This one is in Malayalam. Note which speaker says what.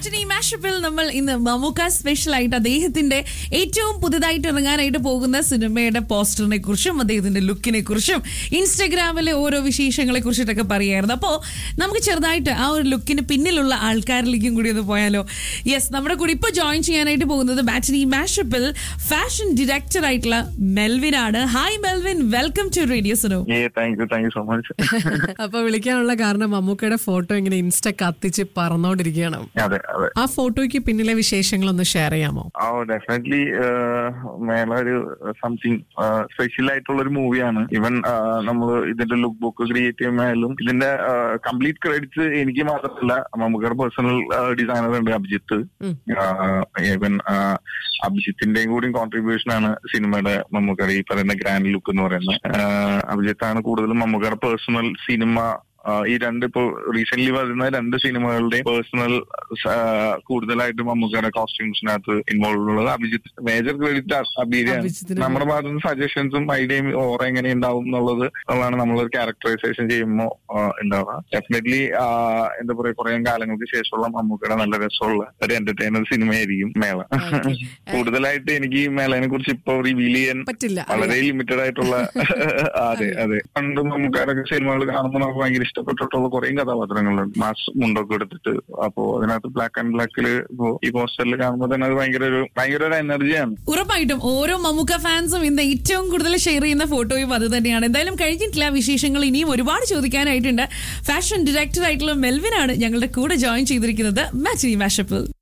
Speaker 1: മാറ്റനി മാഷപ്പിൽ നമ്മൾ ഇന്ന് മമ്മൂക്ക സ്പെഷ്യൽ ആയിട്ട് അദ്ദേഹത്തിന്റെ ഏറ്റവും പുതുതായിട്ട് ഇറങ്ങാനായിട്ട് പോകുന്ന സിനിമയുടെ പോസ്റ്ററിനെ കുറിച്ചും അദ്ദേഹത്തിന്റെ ലുക്കിനെ കുറിച്ചും ഇൻസ്റ്റഗ്രാമിലെ ഓരോ വിശേഷങ്ങളെ കുറിച്ചിട്ടൊക്കെ പറയായിരുന്നു അപ്പോൾ നമുക്ക് ചെറുതായിട്ട് ആ ഒരു ലുക്കിന് പിന്നിലുള്ള ആൾക്കാരിലേക്കും കൂടി ഒന്ന് പോയാലോ യെസ് നമ്മുടെ കൂടി ഇപ്പോൾ ജോയിൻ ചെയ്യാനായിട്ട് പോകുന്നത് മാറ്റനി മാഷപ്പിൽ ഫാഷൻ ഡയറക്ടർ ആയിട്ടുള്ള മെൽവിൻ ആണ് hi Melvin welcome to radio Suno
Speaker 2: ഏ thank you thank you so much
Speaker 3: അപ്പൊ വിളിക്കാനുള്ള കാരണം മമ്മൂക്കയുടെ ഫോട്ടോ ഇങ്ങനെ ഇൻസ്റ്റ കത്തിച്ച് പറന്നോണ്ടിരിക്കുകയാണ്
Speaker 2: അതെ അതെ
Speaker 3: ആ ഫോട്ടോയ്ക്ക് പിന്നിലെ വിശേഷങ്ങളൊന്ന് ഷെയർ ചെയ്യാമോ
Speaker 2: ആ ഡെഫിനറ്റ്ലി മേള ഒരു സംതിങ് സ്പെഷ്യൽ ആയിട്ടുള്ള ഒരു മൂവിയാണ് ഈവൻ നമ്മൾ ഇതിന്റെ ലുക്ക് ബുക്ക് ക്രിയേറ്റ് ചെയ്യുമ്പോഴും ഇതിന്റെ കംപ്ലീറ്റ് ക്രെഡിറ്റ്സ് എനിക്ക് മാത്രമല്ല നമുക്കൊരു പേഴ്സണൽ ഡിസൈനർ ഉണ്ട് അഭിജിത്ത് ഈവൻ അഭിജിത്തിന്റെയും കൂടി കോൺട്രിബ്യൂഷൻ ആണ് സിനിമയുടെ മമ്മൂക്കയുടെ ഈ പറയുന്ന ഗ്രാൻഡ് ലുക്ക് എന്ന് പറയുന്നത് ആഹ് അഭിജിത്താണ് കൂടുതലും മമ്മൂക്കയുടെ പേഴ്സണൽ സിനിമ ആഹ് ഈ രണ്ട് ഇപ്പോ റീസെന്റ് വരുന്ന രണ്ട് സിനിമകളുടെ പേഴ്സണൽ കൂടുതലായിട്ട് മമ്മൂക്കയുടെ കോസ്റ്റ്യൂംസിനകത്ത് ഇൻവോൾവ് ഉള്ളത് അഭിജിത്ത് മേജർ ക്രെഡിറ്റ് അബീരിയാണ്
Speaker 3: അഭിജിത്തിന്
Speaker 2: നമ്മുടെ ഭാഗത്ത് നിന്ന് സജഷൻസും ഐഡിയയും ഓറ എങ്ങനെ ഉണ്ടാവും എന്നുള്ളത് ഉള്ളതാണ് നമ്മളൊരു ക്യാരക്ടറൈസേഷൻ ചെയ്യുമ്പോൾ ഉണ്ടാവുക ഡെഫിനറ്റ്ലി എന്താ പറയാ കുറെ കാലങ്ങൾക്ക് ശേഷമുള്ള മമ്മൂക്കയുടെ നല്ല രസമുള്ള ഒരു എന്റർടൈനർ സിനിമയായിരിക്കും മേള കൂടുതലായിട്ട് എനിക്ക് ഈ മേളയെ കുറിച്ച് ഇപ്പൊ റിവീൽ ചെയ്യാൻ
Speaker 3: പറ്റില്ല
Speaker 2: വളരെ ലിമിറ്റഡ് ആയിട്ടുള്ള അതെ അതെ പണ്ട് നമുക്കാരൊക്കെ സിനിമകൾ കാണുമ്പോൾ നമുക്ക് ഭയങ്കര ഇഷ്ടപ്പെട്ടിട്ടുള്ള കുറെ കഥാപാത്രങ്ങളുണ്ട് മാസ് മുണ്ടൊക്കെ എടുത്തിട്ട് അപ്പോ അതിനകത്ത് ബ്ലാക്ക് ആൻഡ് ബ്ലാക്കില് ഇപ്പോ ഈ പോസ്റ്ററിൽ കാണുമ്പോൾ തന്നെ അത് ഭയങ്കര ഒരു ഭയങ്കര ഒരു എനർജിയാണ്
Speaker 1: ഉറപ്പായിട്ടും ഓരോ മമ്മൂക്ക ഫാൻസും ഇന്ന് ഏറ്റവും കൂടുതൽ ഷെയർ ചെയ്യുന്ന ഫോട്ടോയും അത് തന്നെയാണ് എന്തായാലും കഴിഞ്ഞിട്ടില്ല വിശേഷങ്ങൾ ഇനിയും ഒരുപാട് ചോദിക്കാനായിട്ടുണ്ട് ഫാഷൻ ഡയറക്ടർ ആയിട്ടുള്ള മെൽവിൻ ആണ് ഞങ്ങളുടെ കൂടെ ജോയിൻ ചെയ്തിരിക്കുന്നത് മാച്ചിനി മാഷപ്പിൽ